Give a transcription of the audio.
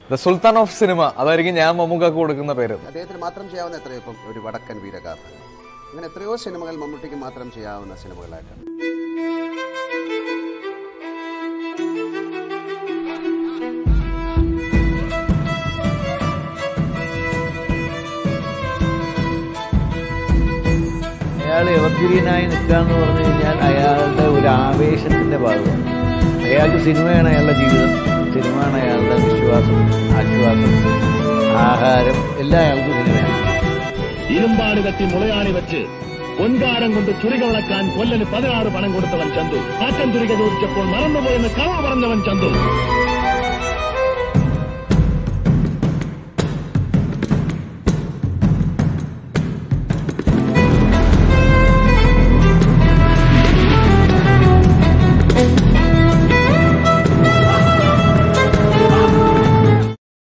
the Sultan of cinema അതായിരിക്കും ഞാൻ മമ്മൂക്കാക്ക് കൊടുക്കുന്ന പേര് അദ്ദേഹത്തിന് മാത്രം ചെയ്യാവുന്ന എത്രയോ ഇപ്പം ഒരു വടക്കൻ വീരഗാഥ അങ്ങനെ എത്രയോ സിനിമകൾ മമ്മൂട്ടിക്ക് മാത്രം ചെയ്യാവുന്ന സിനിമകളായിട്ടാണ് അയാൾ എവർഗ്രീനായി നിൽക്കാന്ന് പറഞ്ഞു കഴിഞ്ഞാൽ അയാളുടെ ഒരു ആവേശത്തിന്റെ ഭാഗമാണ് അയാൾക്ക് സിനിമയാണ് അയാളുടെ ജീവിതം സിനിമയാണ് അയാളുടെ വിശ്വാസം ആശ്വാസം ആഹാരം എല്ലാം അയാൾക്ക് സിനിമയാണ് ഇരുമ്പാട് കത്തി മുളയാണി വെച്ച് പൊൻകാരം കൊണ്ട് ചുരിക വിളക്കാൻ കൊല്ലന് പതിനാറ് പണം കൊടുത്തവൻ ചന്തു ആറ്റം ചുരിക ചോദിച്ചപ്പോൾ മറന്നുപോയെന്ന് കളവ് പറഞ്ഞവൻ ചന്തു